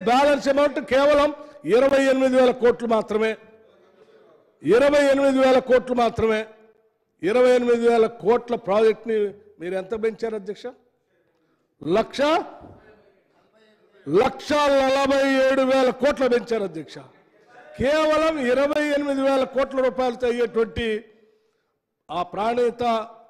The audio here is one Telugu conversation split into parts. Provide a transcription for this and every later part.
బ్యాలెన్స్ అమౌంట్ కేవలం ఇరవై ఎనిమిది వేల కోట్లు మాత్రమే ఇరవై ఎనిమిది వేల కోట్లు మాత్రమే ఇరవై ఎనిమిది వేల కోట్ల ప్రాజెక్ట్ని మీరు ఎంత పెంచారు అధ్యక్ష లక్ష లక్ష నలభై ఏడు వేల కోట్లు పెంచారు అధ్యక్ష కేవలం ఇరవై ఎనిమిది వేల కోట్ల రూపాయలతో అయ్యేటువంటి ఆ ప్రాణేత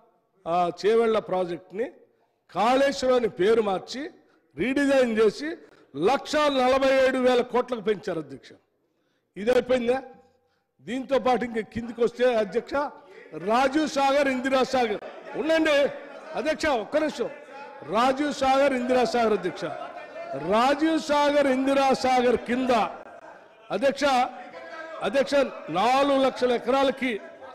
ఆ చేవెళ్ల ప్రాజెక్ట్ని కాళేశ్వరాన్ని పేరు మార్చి రీడిజైన్ చేసి లక్ష నలభై ఏడు వేల కోట్లకు పెంచారు అధ్యక్ష ఇది అయిపోయిందా దీంతో పాటు ఇంక కిందికి వస్తే అధ్యక్ష రాజీవ్ సాగర్ ఇందిరా సాగర్ ఉండండి అధ్యక్ష ఒక్క నిమిషం రాజీవ్ సాగర్ ఇందిరా సాగర్ అధ్యక్ష రాజీవ్ సాగర్ ఇందిరా సాగర్ కింద అధ్యక్ష అధ్యక్ష నాలుగు లక్షల ఎకరాలకి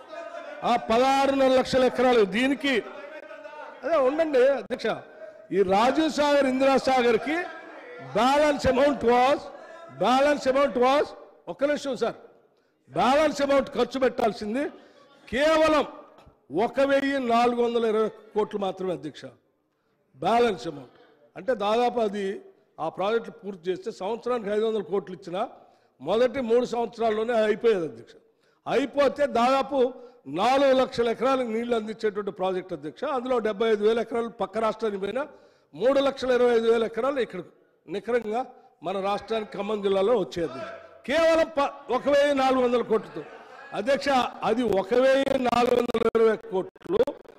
ఆ పదహారున్నర లక్షల ఎకరాలు దీనికి అదే ఉండండి అధ్యక్ష ఈ రాజీవ్ సాగర్ ఇందిరా సాగర్ కి balance amount was balance amount was ఒక్క నిమిషం సార్ బ్యాలెన్స్ అమౌంట్ ఖర్చు పెట్టాల్సింది కేవలం ఒక వెయ్యి నాలుగు వందల ఇరవై కోట్లు మాత్రమే అధ్యక్ష బ్యాలెన్స్ అమౌంట్ అంటే దాదాపు అది ఆ ప్రాజెక్టు పూర్తి చేస్తే సంవత్సరానికి ఐదు వందల కోట్లు ఇచ్చిన మొదటి మూడు సంవత్సరాల్లోనే అయిపోయేది అధ్యక్ష అయిపోతే దాదాపు నాలుగు లక్షల ఎకరాలకు నీళ్లు అందించేటువంటి ప్రాజెక్ట్ అధ్యక్ష అందులో డెబ్బై ఐదు వేల ఎకరాలు పక్క రాష్ట్రానికి పోయినా మూడు లక్షల ఇరవై ఐదు వేల ఎకరాలు ఇక్కడ నికరంగా మన రాష్ట్రానికి ఖమ్మం జిల్లాలో వచ్చేది కేవలం ప ఒక వెయ్యి నాలుగు వందల కోట్లతో అధ్యక్ష అది ఒక వెయ్యి నాలుగు వందల ఇరవై కోట్లు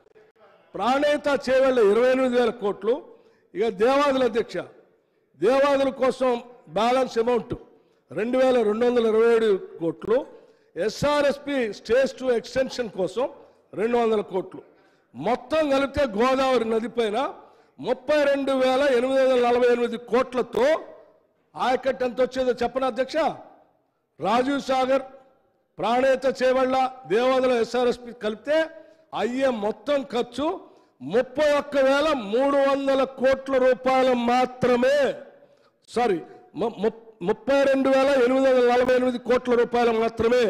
ప్రాణేత చేవెళ్ళ ఇరవై ఎనిమిది వేల కోట్లు ఇక దేవాదుల అధ్యక్ష దేవాదుల కోసం బ్యాలెన్స్ అమౌంట్ రెండు వేల రెండు వందల ఇరవై ఏడు కోట్లు ఎస్ఆర్ఎస్పి స్టేజ్ టు ఎక్స్టెన్షన్ కోసం రెండు వందల కోట్లు మొత్తం కలిపితే గోదావరి నది పైన ముప్పై రెండు వేల ఎనిమిది వందల నలభై ఎనిమిది కోట్లతో ఆయకట్టు ఎంత వచ్చేదో చెప్పను అధ్యక్ష రాజీవ్ సాగర్ ప్రాణేత చేవళ్ళ దేవాదుల ఎస్ఆర్ఎస్పి కలిపితే అయ్యే మొత్తం ఖర్చు ముప్పై ఒక్క వేల మూడు వందల కోట్ల రూపాయలు మాత్రమే సారీ ము- ము- ముప్పై రెండు వేల ఎనిమిది వందల నలభై ఎనిమిది కోట్ల రూపాయలు మాత్రమే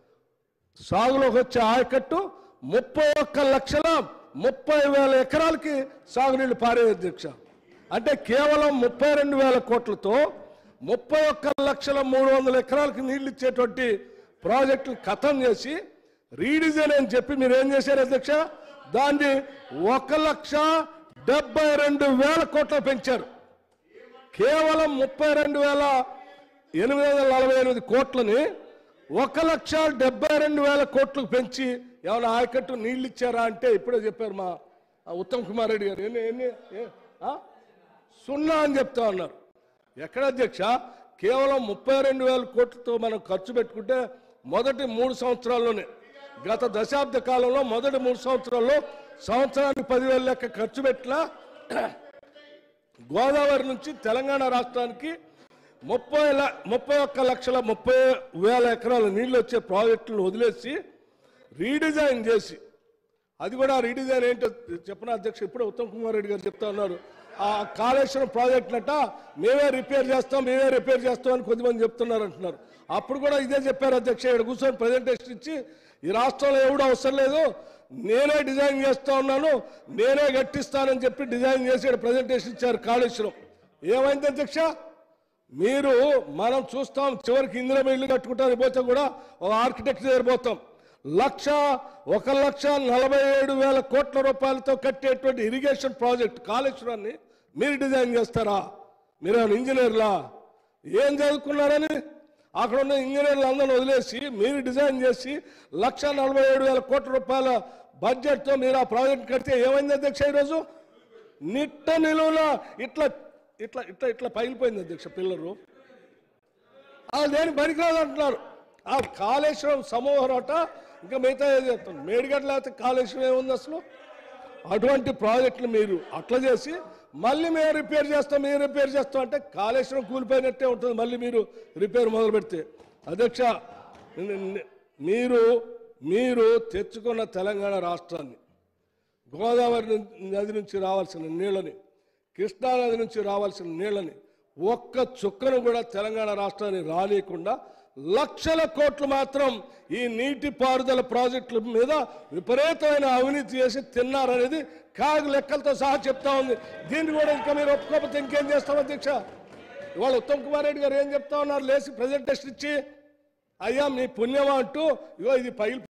సాగులోకి వచ్చే ఆయకట్టు ముప్పై ఒక్క లక్షల ముప్పై వేల ఎకరాలకి సాగునీళ్లు పారే అధ్యక్ష అంటే కేవలం ముప్పై రెండు వేల కోట్లతో ముప్పై ఒక్క లక్షల మూడు వందల ఎకరాలకి నీళ్లు ఇచ్చేటువంటి ప్రాజెక్టులు ఖతం చేసి రీడిజైన్ అని చెప్పి మీరు ఏం చేశారు అధ్యక్ష దాన్ని ఒక లక్ష డెబ్బై రెండు వేల కోట్లు పెంచారు కేవలం ముప్పై రెండు వేల ఎనిమిది వందల నలభై ఎనిమిది కోట్లని ఒక లక్ష డెబ్బై రెండు వేల కోట్లకు పెంచి ఏమైనా ఆయకట్టు నీళ్ళు ఇచ్చారా అంటే ఇప్పుడే చెప్పారు మా ఆ ఉత్తమ్ కుమార్ రెడ్డి గారు ఎన్ని ఎన్ని ఏ- ఆ? సున్నా అని చెప్తా ఉన్నారు ఎక్కడ అధ్యక్ష కేవలం ముప్పై రెండు వేల కోట్లతో మనం ఖర్చు పెట్టుకుంటే మొదటి మూడు సంవత్సరాల్లోనే గత దశాబ్ద కాలంలో మొదటి మూడు సంవత్సరాల్లో సంవత్సరానికి పదివేల లెక్క ఖర్చు పెట్టినా గోదావరి నుంచి తెలంగాణ రాష్ట్రానికి ముప్పై ల- ముప్పై ఒక్క లక్షల ముప్పై వేల ఎకరాల నీళ్ళు వచ్చే ప్రాజెక్టులను వదిలేసి రీడిజైన్ చేసి అది కూడా రీడిజైన్ ఏంటో చెప్పిన అధ్యక్ష ఇప్పుడే ఉత్తమ్ కుమార్ రెడ్డి గారు చెప్తా ఉన్నారు ఆ కాళేశ్వరం ప్రాజెక్టులట మేమే రిపేర్ చేస్తాం మేమే రిపేర్ చేస్తాం అని కొద్దిమంది చెప్తున్నారు అంటున్నారు అప్పుడు కూడా ఇదే చెప్పారు అధ్యక్ష ఇక్కడ కూర్చొని ప్రజెంటేషన్ ఇచ్చి ఈ రాష్ట్రంలో ఎవడు అవసరం లేదు నేనే డిజైన్ చేస్తా ఉన్నాను నేనే గట్టిస్తానని చెప్పి డిజైన్ చేసి ఇక్కడ ప్రజెంటేషన్ ఇచ్చారు కాళేశ్వరం ఏమైంది అధ్యక్ష మీరు మనం చూస్తాం చివరికి ఇందిరా ఇల్లు కట్టుకుంటానికి పోతే కూడా ఒక ఆర్కిటెక్ట్ దగ్గర పోతాం లక్ష ఒక లక్ష నలభై ఏడు వేల కోట్ల రూపాయలతో కట్టేటువంటి ఇరిగేషన్ ప్రాజెక్ట్ కాళేశ్వరాన్ని మీరు డిజైన్ చేస్తారా మీరు ఏమైనా ఇంజనీర్లా ఏం చదువుకున్నారని అక్కడ ఉన్న ఇంజనీర్లు అందరూ వదిలేసి మీరు డిజైన్ చేసి లక్ష నలభై ఏడు వేల కోట్ల రూపాయల బడ్జెట్తో మీరు ఆ ప్రాజెక్ట్ కడితే ఏమైంది అధ్యక్ష ఈరోజు నిట్ట నిలువున ఇట్లా ఇట్లా ఇట్లా ఇట్లా పగిలిపోయింది అధ్యక్ష పిల్లలు ఆ దేని పనికిరాదు అంటున్నారు ఆ కాళేశ్వరం సమూహరట ఇంకా మిగతా ఏది చెప్తాను మేడిగడ్డ లేకపోతే కాళేశ్వరం ఏముంది అసలు అటువంటి ప్రాజెక్టులు మీరు అట్లా చేసి మళ్ళీ మేము రిపేర్ చేస్తాం మేము రిపేర్ చేస్తాం అంటే కాళేశ్వరం కూలిపోయినట్టే ఉంటుంది మళ్ళీ మీరు రిపేర్ మొదలు పెడితే అధ్యక్ష ని- ని- మీరు మీరు తెచ్చుకున్న తెలంగాణ రాష్ట్రాన్ని గోదావరి ను- నది నుంచి రావాల్సిన నీళ్ళని కృష్ణా నది నుంచి రావాల్సిన నీళ్ళని ఒక్క చుక్కను కూడా తెలంగాణ రాష్ట్రాన్ని రానియకుండా లక్షల కోట్లు మాత్రం ఈ నీటి పారుదల ప్రాజెక్టుల మీద విపరీతమైన అవినీతి చేసి తిన్నారనేది కాగు లెక్కలతో సహా చెప్తా ఉంది దీన్ని కూడా ఇంకా మీరు ఒప్పుకోకపోతే ఇంకేం చేస్తాం అధ్యక్ష ఇవాళ ఉత్తమ్ కుమార్ రెడ్డి గారు ఏం చెప్తా ఉన్నారు లేచి ప్రజెంటేషన్ ఇచ్చి అయ్యా మీ పుణ్యమా అంటూ ఇగో ఇది పగిలి